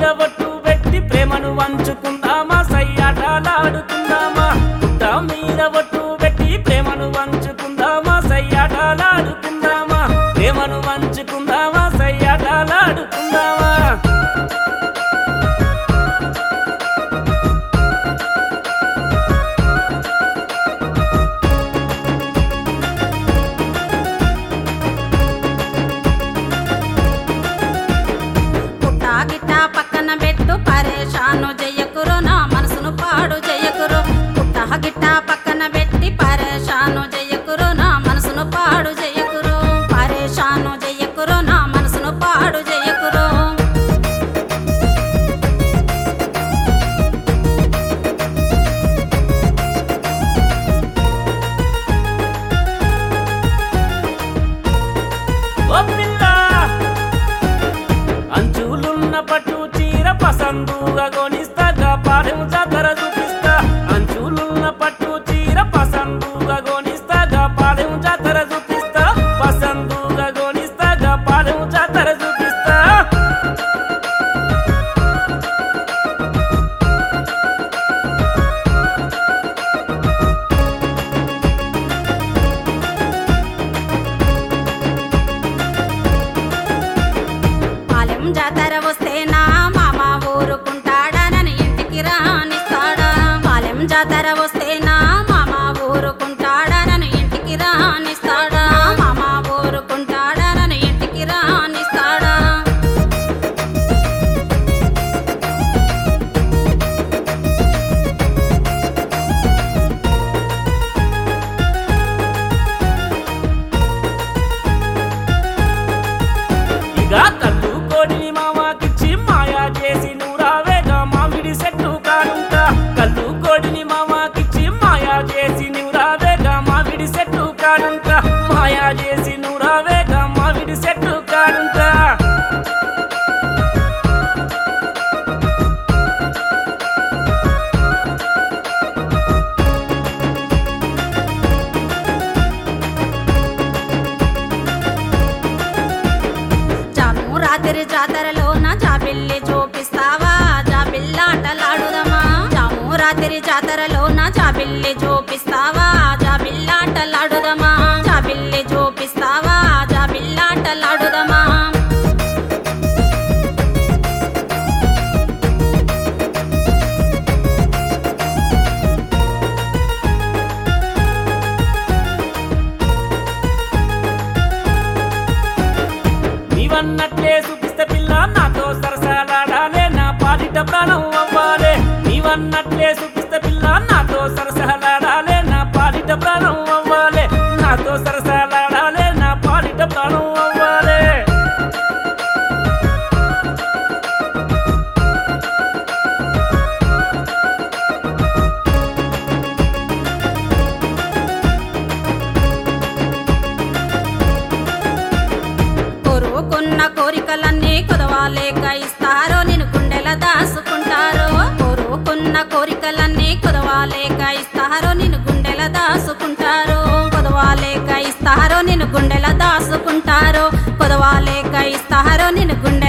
మీద ఒట్టు పెట్టి ప్రేమను వంచుకుందామా సయ్యాటలాడుకుందామా పుట్ట మీద ఒట్టు పెట్టి ప్రేమను వంచుకుందామా సయ్యాటలాడుకుందామా ప్రేమను వంచుకుందామా సయ్యాటలాడుకుందామా పుట్ట గిట్ట పక్కన పెట్టు పరేషాను జయకురు నా మనసును పాడు జయకురు పుట్ట గిట్ట పక్కన పెట్టి పరేషాను జయకురు నా మనసును పాడు జయకురు పరేషాను జయకురు నా మనసును పాడు జయకురు ఓ పిల్ల అంచులున్న పట్టు చీర పసందుగా కొనిస్తాగా పాడెం జాతర చూపిస్తా అంచులున్న పట్టు చీర పసందుగా కొనిస్తాగా పాడెం జాతర చూపిస్తా పసందుగా కొనిస్తాగా పాడెం జాతర చూపిస్తా పాలెం జాతర వస్తే నా మామ ఊరుకుంటాడా నన్ను ఇంటికి రానిస్తాడా పాలెం జాతర వస్తే నా మామ ఊరుకుంటాడా నన్ను ఇంటికి రానిస్తాడా మామ ఊరుకుంటాడా నన్ను ఇంటికి రానిస్తాడా ఇక కళ్ళు కోడిని మామాకిచ్చి మాయా చేసి నూరావేగా మామిడి చెట్టు కానుంటా కళ్ళు కోడిని మామాకిచ్చి మాయా చేసి నూరావేగా మామిడి చెట్టు కానుంటా మాయా చేసి నూరావేగా మామిడి చెట్టు కానుంటా జాము రాత్రి జాతరలో నా జాబిల్లి చూపిస్తావా జాబిల్లాటలాడుదమా జాము రాత్రి జాతరలో నా జాబిల్లి చూపిస్తావా జాబిల్లాటలాడుదమా జాబిల్లి చూపిస్తావా జాబిల్లాటలాడుదమా నీవన్నట్లే చూపిస్తే పిల్ల నాతో సరసాలాడాలే నా పాలిట ప్రాణం అవ్వాలే నీవన్నట్లే చూపిస్తే పిల్ల నాతో సరసాలాడాలే నా పాలిట ప్రాణం అవ్వాలే నాతో సరసాలాడాలే నా పాలిట ప్రాణం అవ్వాలే కోరుకున్న కోరికలన్నీ కుదవాలేక ఇస్తారో నేను గుండెల దాసుకుంటారో కోరుకున్న కోరికలన్నీ కుదవాలేక ఇస్తారో నేను గుండెల దాసుకుంటారో కుదవాలేక ఇస్తారో నేను గుండెల దాసుకుంటారో కుదవాలేక ఇస్తారో నేను గుండె